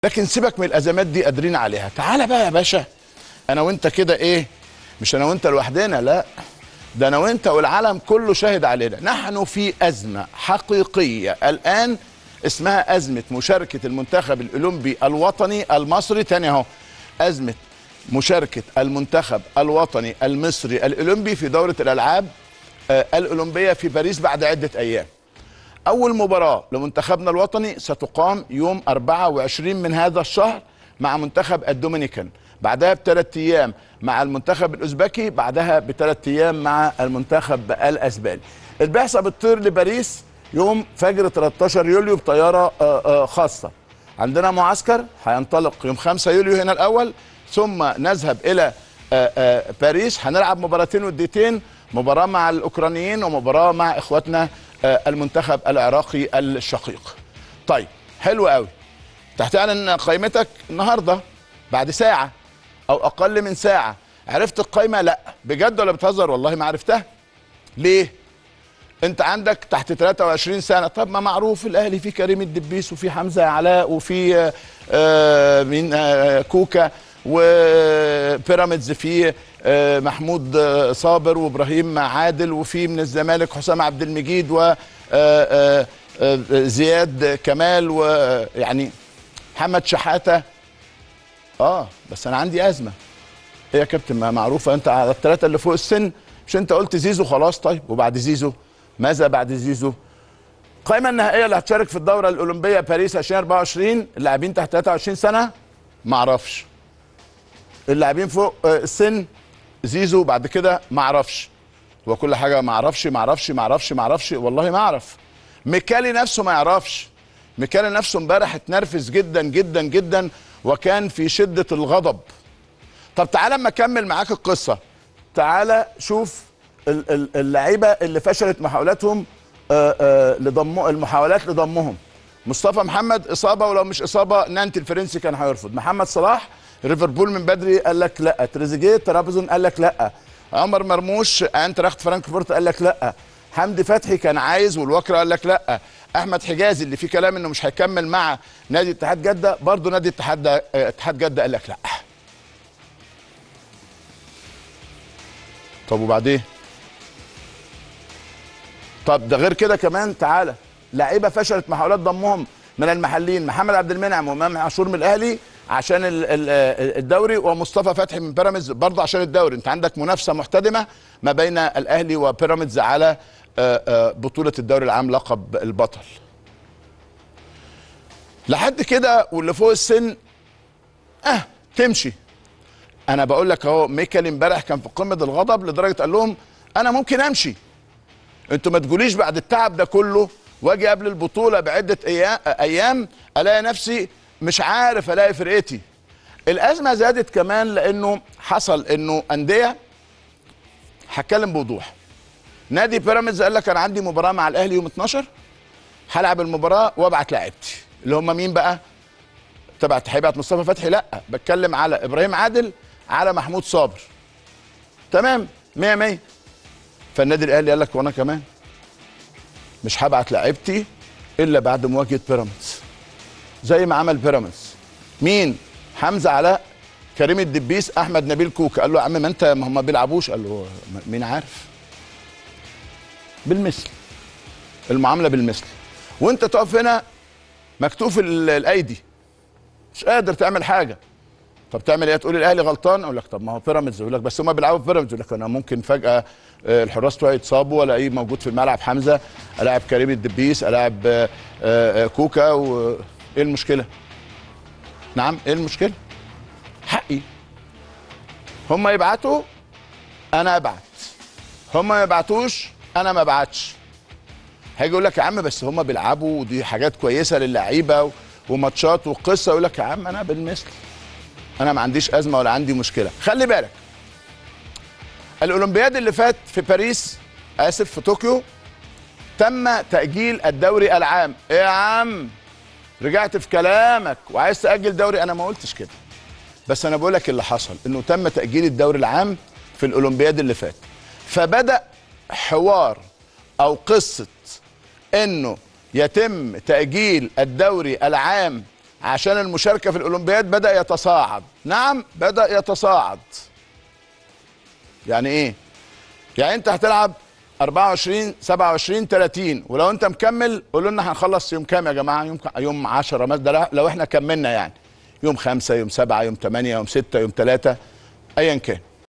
لكن سيبك من الازمات دي قادرين عليها تعالى بقى يا باشا انا وانت كده ايه مش انا وانت لوحدنا لا ده انا وانت والعالم كله شاهد علينا نحن في ازمه حقيقيه الان اسمها ازمه مشاركه المنتخب الاولمبي الوطني المصري تاني اهو ازمه مشاركه المنتخب الوطني المصري الاولمبي في دوره الالعاب آه، الاولمبيه في باريس بعد عده ايام أول مباراة لمنتخبنا الوطني ستقام يوم 24 من هذا الشهر مع منتخب الدومينيكان بعدها بثلاث أيام مع المنتخب الأوزبكي بعدها بثلاث أيام مع المنتخب الأسباني البعثة بتطير لباريس يوم فجر 13 يوليو بطيارة آه، آه، خاصة عندنا معسكر هينطلق يوم 5 يوليو هنا الأول ثم نذهب إلى آه، آه، باريس هنلعب مباراتين وديتين مباراة مع الأوكرانيين ومباراة مع إخواتنا آه، المنتخب العراقي الشقيق طيب حلو قوي تحتعلن قائمتك النهارده بعد ساعة أو أقل من ساعة عرفت القائمة؟ لا بجد ولا بتهزر؟ والله ما عرفتها ليه؟ انت عندك تحت 23 سنه طب ما معروف الاهلي فيه كريم الدبيس وفي حمزه علاء وفي آه، آه، مين آه، كوكا وبيراميدز فيه آه، محمود آه، صابر وابراهيم عادل وفي من الزمالك حسام عبد المجيد و آه، آه، آه، زياد كمال ويعني محمد شحاته اه بس انا عندي ازمه ايه يا كابتن ما معروفه انت على الثلاثه اللي فوق السن مش انت قلت زيزو خلاص طيب وبعد زيزو ماذا بعد زيزو القائمه النهائيه اللي هتشارك في الدوره الاولمبيه باريس 2024 اللاعبين تحت 23 سنه ما اعرفش اللاعبين فوق آه، السن زيزو بعد كده ما اعرفش هو كل حاجه ما اعرفش ما اعرفش ما اعرفش ما اعرفش والله ما اعرف ميكالي نفسه ما يعرفش ميكالي نفسه امبارح اتنرفز جدا جدا جدا وكان في شده الغضب طب تعالى اما اكمل معاك القصه تعالى شوف ال- ال- اللعيبه اللي فشلت محاولاتهم آه، آه، لضم المحاولات لضمهم مصطفى محمد اصابه ولو مش اصابه نانتي الفرنسي كان هيرفض محمد صلاح ليفربول من بدري قال لك لا تريزيجيه ترابزون قال لك لا عمر مرموش انتراخت فرانكفورت قال لك لا حمدي فتحي كان عايز والوكرة قال لك لا احمد حجازي اللي فيه كلام انه مش هيكمل مع نادي اتحاد جده برضه نادي اتحاد آه، اتحاد جده قال لك لا طب وبعدين طب ده غير كده كمان تعالى لعيبه فشلت محاولات ضمهم من المحليين محمد عبد المنعم وامام عاشور من الاهلي عشان ال- ال- الدوري ومصطفى فتحي من بيراميدز برضه عشان الدوري انت عندك منافسه محتدمه ما بين الاهلي وبيراميدز على آه، آه، بطوله الدوري العام لقب البطل لحد كده واللي فوق السن اه تمشي انا بقول لك اهو ميكال امبارح كان في قمه الغضب لدرجه قال لهم انا ممكن امشي انتوا ما تقوليش بعد التعب ده كله واجي قبل البطوله بعده أيا- ايام الاقي نفسي مش عارف الاقي فرقتي الازمه زادت كمان لانه حصل انه انديه هتكلم بوضوح نادي بيراميدز قال لك انا عندي مباراه مع الاهلي يوم 12 هلعب المباراه وابعت لاعيبتي اللي هم مين بقى تبع هيبعت مصطفى فتحي لا بتكلم على ابراهيم عادل على محمود صابر تمام 100 100 فالنادي الاهلي قال لك وانا كمان مش هبعت لعيبتي الا بعد مواجهه بيراميدز زي ما عمل بيراميدز مين حمزه علاء كريم الدبيس احمد نبيل كوكا قال له يا عم ما انت ما هم ما بيلعبوش قال له مين عارف بالمثل المعامله بالمثل وانت تقف هنا مكتوف ال- الايدي مش قادر تعمل حاجه طب تعمل ايه تقول الاهلي غلطان اقول لك طب ما هو بيراميدز يقول لك بس هم بيلعبوا في بيراميدز يقول لك انا ممكن فجاه آه، الحراس بتوعي يتصابوا الاقيه موجود في الملعب حمزه الاعب كريم الدبيس الاعب آه، آه، كوكا و... ايه المشكله نعم ايه المشكله حقي هم يبعتوا انا ابعت هم ما يبعتوش انا ما ابعتش هيجي يقول لك يا عم بس هم بيلعبوا ودي حاجات كويسه للعيبه و- وماتشات وقصه يقول لك يا عم انا بالمثل انا ما عنديش ازمه ولا عندي مشكله خلي بالك الاولمبياد اللي فات في باريس اسف في طوكيو تم تاجيل الدوري العام ايه يا عم رجعت في كلامك وعايز تاجل دوري انا ما قلتش كده بس انا بقول لك اللي حصل انه تم تاجيل الدوري العام في الاولمبياد اللي فات فبدا حوار او قصه انه يتم تاجيل الدوري العام عشان المشاركه في الاولمبياد بدا يتصاعد نعم بدا يتصاعد يعني ايه يعني انت هتلعب 24 27 30 ولو انت مكمل قولوا لنا هنخلص يوم كام يا جماعه يوم يوم 10 مثلا ده لو احنا كملنا يعني يوم 5 يوم 7 يوم 8 يوم 6 يوم 3 ايا كان